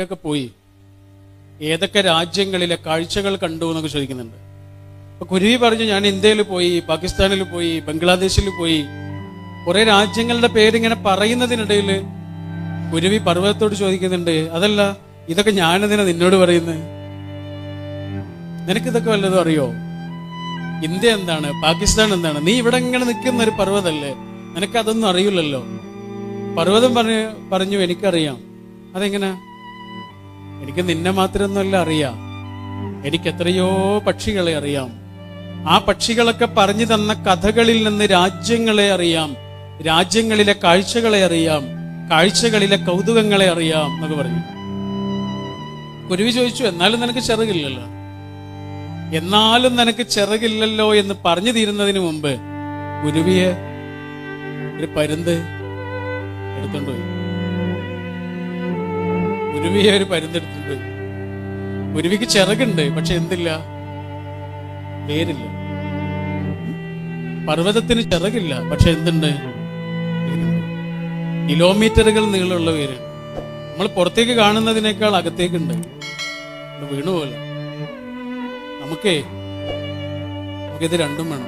ഒക്കെ പോയി ഏതൊക്കെ രാജ്യങ്ങളിലെ കാഴ്ചകൾ കണ്ടു എന്നൊക്കെ ചോദിക്കുന്നുണ്ട് അപ്പൊ കുരുവി പറഞ്ഞു ഞാൻ ഇന്ത്യയിൽ പോയി പാകിസ്ഥാനിൽ പോയി ബംഗ്ലാദേശിൽ പോയി കുറെ രാജ്യങ്ങളുടെ പേരിങ്ങനെ പറയുന്നതിനിടയിൽ കുരുവി പർവ്വതത്തോട് ചോദിക്കുന്നുണ്ട് അതല്ല ഇതൊക്കെ ഞാനെന്തിനാ നിന്നോട് പറയുന്നത് നിനക്കിതൊക്കെ വല്ലതും അറിയോ ഇന്ത്യ എന്താണ് പാകിസ്ഥാൻ എന്താണ് നീ ഇവിടെ ഇങ്ങനെ നിൽക്കുന്ന ഒരു പർവ്വതല്ലേ നിനക്ക് അതൊന്നും അറിയില്ലല്ലോ പർവ്വതം പറഞ്ഞു പറഞ്ഞു എനിക്കറിയാം അതെങ്ങനെ എനിക്ക് നിന്നെ മാത്രമൊന്നുമല്ല അറിയാം എനിക്ക് എത്രയോ പക്ഷികളെ അറിയാം ആ പക്ഷികളൊക്കെ പറഞ്ഞു തന്ന കഥകളിൽ നിന്ന് രാജ്യങ്ങളെ അറിയാം രാജ്യങ്ങളിലെ കാഴ്ചകളെ അറിയാം കാഴ്ചകളിലെ കൗതുകങ്ങളെ അറിയാം എന്നൊക്കെ പറഞ്ഞു കുരുവി ചോദിച്ചു എന്നാലും നിനക്ക് ചിറകില്ലല്ലോ എന്നാലും നിനക്ക് ചിറകില്ലല്ലോ എന്ന് പറഞ്ഞു തീരുന്നതിന് മുമ്പ് കുരുവിയെ ഒരു പരുന്ത് എടുത്തോണ്ട് പോയി കുരുവിയെ ഒരു പരുന്ത് എടുത്തോണ്ട് പോയി കുരുവിക്ക് ചിറകുണ്ട് പക്ഷെ എന്തില്ല പേരില്ല പർവ്വതത്തിന് ചിറകില്ല പക്ഷെ എന്തുണ്ട് പേരുണ്ട്. കിലോമീറ്ററുകൾ നീളമുള്ള പേര് നമ്മൾ പുറത്തേക്ക് കാണുന്നതിനേക്കാൾ അകത്തേക്കുണ്ട് ഇത് വീണുപോലെ നമുക്കേ നമുക്കിത് രണ്ടും വേണം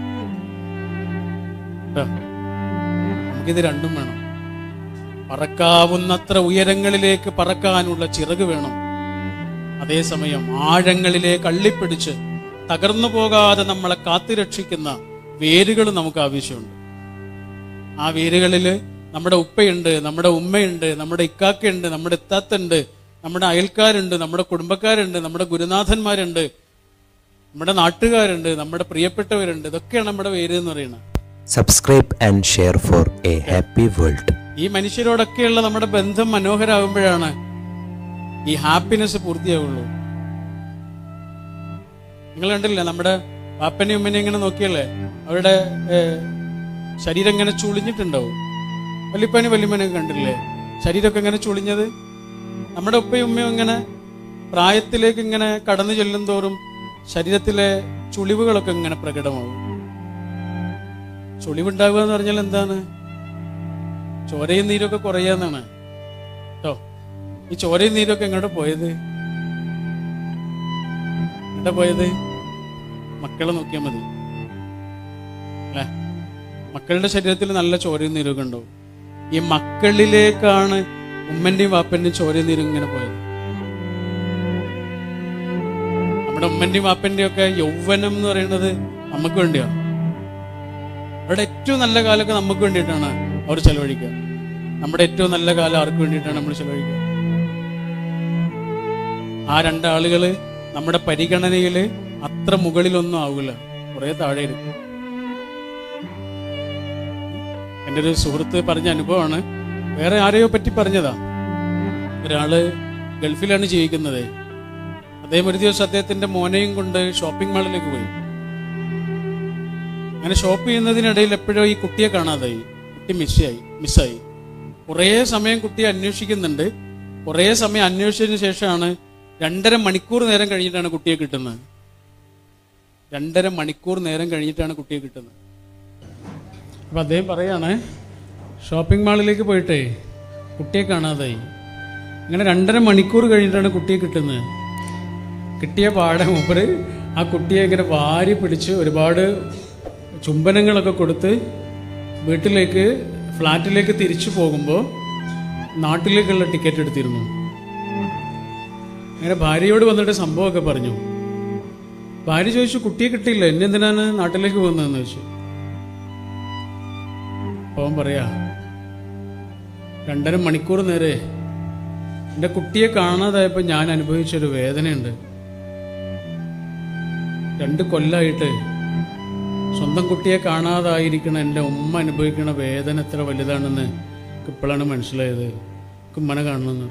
ട്ടോ. നമുക്കിത് രണ്ടും വേണം പറക്കാവുന്നത്ര ഉയരങ്ങളിലേക്ക് പറക്കാനുള്ള ചിറക് വേണം അതേസമയം ആഴങ്ങളിലേക്ക് അള്ളിപ്പിടിച്ച് തകർന്നു പോകാതെ നമ്മളെ കാത്തുരക്ഷിക്കുന്ന വേരുകൾ നമുക്ക് ആവശ്യമുണ്ട് ആ വേരുകളിൽ നമ്മുടെ ഉപ്പയുണ്ട് നമ്മുടെ ഉമ്മയുണ്ട് നമ്മുടെ ഇക്കാക്കയുണ്ട് നമ്മുടെ ഇത്താത്തുണ്ട് നമ്മുടെ അയൽക്കാരുണ്ട് നമ്മുടെ കുടുംബക്കാരുണ്ട് നമ്മുടെ ഗുരുനാഥന്മാരുണ്ട് നമ്മുടെ നാട്ടുകാരുണ്ട് നമ്മുടെ പ്രിയപ്പെട്ടവരുണ്ട് ഇതൊക്കെയാണ് നമ്മുടെ വേര് എന്ന് പറയുന്നത് Subscribe and share for a happy world. ഈ മനുഷ്യരോടൊക്കെയുള്ള നമ്മുടെ ബന്ധം മനോഹരാകുമ്പോഴാണ് ഈ ഹാപ്പിനെസ് പൂർത്തിയാവുള്ളൂ നിങ്ങൾ കണ്ടില്ലേ നമ്മുടെ പാപ്പനെയും ഉമ്മനെയും ഇങ്ങനെ നോക്കിയല്ലേ അവരുടെ ഏഹ്, ശരീരം ഇങ്ങനെ ചുളിഞ്ഞിട്ടുണ്ടാവും വല്യപ്പനെ വല്യമ്മനെയൊക്കെ കണ്ടില്ലേ ശരീരമൊക്കെ ഇങ്ങനെ ചുളിഞ്ഞത് നമ്മുടെ ഉപ്പയും ഉമ്മയും ഇങ്ങനെ പ്രായത്തിലേക്ക് ഇങ്ങനെ കടന്നു ചെല്ലും തോറും ശരീരത്തിലെ ചുളിവുകളൊക്കെ ഇങ്ങനെ പ്രകടമാവും ചുളിവുണ്ടാവുക എന്ന് പറഞ്ഞാൽ എന്താണ് ചോരയും നീരൊക്കെ കുറയാന്നാണ് കേട്ടോ ഈ ചോരയും നീരൊക്കെ എങ്ങോട്ട് പോയത് എങ്ങോട്ടാ പോയത് മക്കളെ നോക്കിയാൽ മതി അല്ലേ മക്കളുടെ ശരീരത്തിൽ നല്ല ചോരയും നീരൊക്കെ ഉണ്ടാവും ഈ മക്കളിലേക്കാണ് ഉമ്മന്റെയും വാപ്പന്റെയും ചോരയും നീരും ഇങ്ങനെ പോയത് നമ്മുടെ ഉമ്മന്റെയും വാപ്പന്റെയും ഒക്കെ യൗവനം എന്ന് പറയുന്നത് നമുക്ക് വേണ്ടിയാണ് അവരുടെ ഏറ്റവും നല്ല കാലമൊക്കെ നമുക്ക് വേണ്ടിയിട്ടാണ് അവർ ചെലവഴിക്കുക നമ്മുടെ ഏറ്റവും നല്ല കാലം ആർക്ക് വേണ്ടിയിട്ടാണ് നമ്മൾ ചെലവഴിക്കുക ആ രണ്ടാളുകള് നമ്മുടെ പരിഗണനയില് അത്ര മുകളിലൊന്നും ആവില്ല കുറെ താഴെ ഇരിക്കും എൻ്റെ ഒരു സുഹൃത്ത് പറഞ്ഞ അനുഭവമാണ് വേറെ ആരെയോ പറ്റി പറഞ്ഞതാ ഒരാള് ഗൾഫിലാണ് ജീവിക്കുന്നത് അദ്ദേഹം ഒരു ദിവസം അദ്ദേഹത്തിന്റെ മോനെയും കൊണ്ട് ഷോപ്പിംഗ് മാളിലേക്ക് പോയി അങ്ങനെ ഷോപ്പ് ചെയ്യുന്നതിനിടയിൽ എപ്പോഴോ ഈ കുട്ടിയെ കാണാതായി കുട്ടി മിസ്സായി മിസ്സായി കുറേ സമയം കുട്ടിയെ അന്വേഷിക്കുന്നുണ്ട് കുറേ സമയം അന്വേഷിച്ചതിന് ശേഷമാണ് രണ്ടര മണിക്കൂർ നേരം കഴിഞ്ഞിട്ടാണ് കുട്ടിയെ കിട്ടുന്നത് രണ്ടര മണിക്കൂർ നേരം കഴിഞ്ഞിട്ടാണ് കുട്ടിയെ കിട്ടുന്നത് അപ്പൊ അദ്ദേഹം പറയാണ് ഷോപ്പിംഗ് മാളിലേക്ക് പോയിട്ടേ കുട്ടിയെ കാണാതായി അങ്ങനെ രണ്ടര മണിക്കൂർ കഴിഞ്ഞിട്ടാണ് കുട്ടിയെ കിട്ടുന്നത് കിട്ടിയ പാടെ മൂപ്പര് ആ കുട്ടിയെ ഇങ്ങനെ വാരി പിടിച്ച് ഒരുപാട് ചുംബനങ്ങളൊക്കെ കൊടുത്ത് വീട്ടിലേക്ക് ഫ്ലാറ്റിലേക്ക് തിരിച്ചു പോകുമ്പോൾ നാട്ടിലേക്കുള്ള ടിക്കറ്റ് എടുത്തിരുന്നു അങ്ങനെ ഭാര്യയോട് വന്നിട്ട് സംഭവമൊക്കെ പറഞ്ഞു ഭാര്യ ചോദിച്ചു കുട്ടിയെ കിട്ടിയില്ല എന്നെ എന്തിനാണ് നാട്ടിലേക്ക് പോകുന്നതെന്ന് ചോദിച്ചു അവൻ പറയാ രണ്ടര മണിക്കൂർ നേരെ എൻ്റെ കുട്ടിയെ കാണാതായപ്പോൾ ഞാൻ അനുഭവിച്ചൊരു വേദനയുണ്ട് രണ്ട് കൊല്ലായിട്ട് സ്വന്തം കുട്ടിയെ കാണാതായിരിക്കണ എൻ്റെ ഉമ്മ അനുഭവിക്കുന്ന വേദന എത്ര വലുതാണെന്ന് എനിക്ക് ഇപ്പോഴാണ് മനസ്സിലായത് എനിക്ക് ഉമ്മനെ കാണണമെന്ന്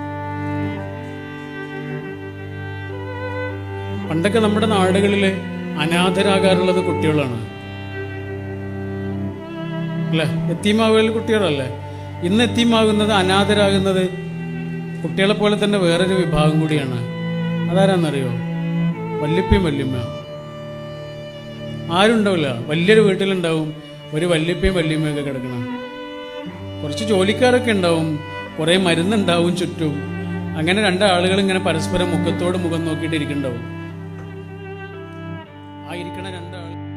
പണ്ടൊക്കെ നമ്മുടെ നാടുകളിൽ അനാഥരാകാറുള്ളത് കുട്ടികളാണ് അല്ലേ എത്തീമാവുകൾ കുട്ടികളല്ലേ ഇന്ന് എത്തീമാകുന്നത് അനാഥരാകുന്നത് കുട്ടികളെ പോലെ തന്നെ വേറൊരു വിഭാഗം കൂടിയാണ് അതാരാന്നറിയോ വല്യപ്പയും വല്യമ്മ ആരും ഉണ്ടാവില്ല വലിയൊരു വീട്ടിലുണ്ടാവും ഒരു വല്യപ്പയും വല്യമ്മയൊക്കെ കിടക്കണം കുറച്ച് ജോലിക്കാരൊക്കെ ഉണ്ടാവും കുറേ മരുന്നുണ്ടാവും ചുറ്റും അങ്ങനെ രണ്ടാളുകൾ ഇങ്ങനെ പരസ്പരം മുഖത്തോട് മുഖം നോക്കിയിട്ട് ഇരിക്കണ്ടാവും ആ ഇരിക്കണ രണ്ടാൾ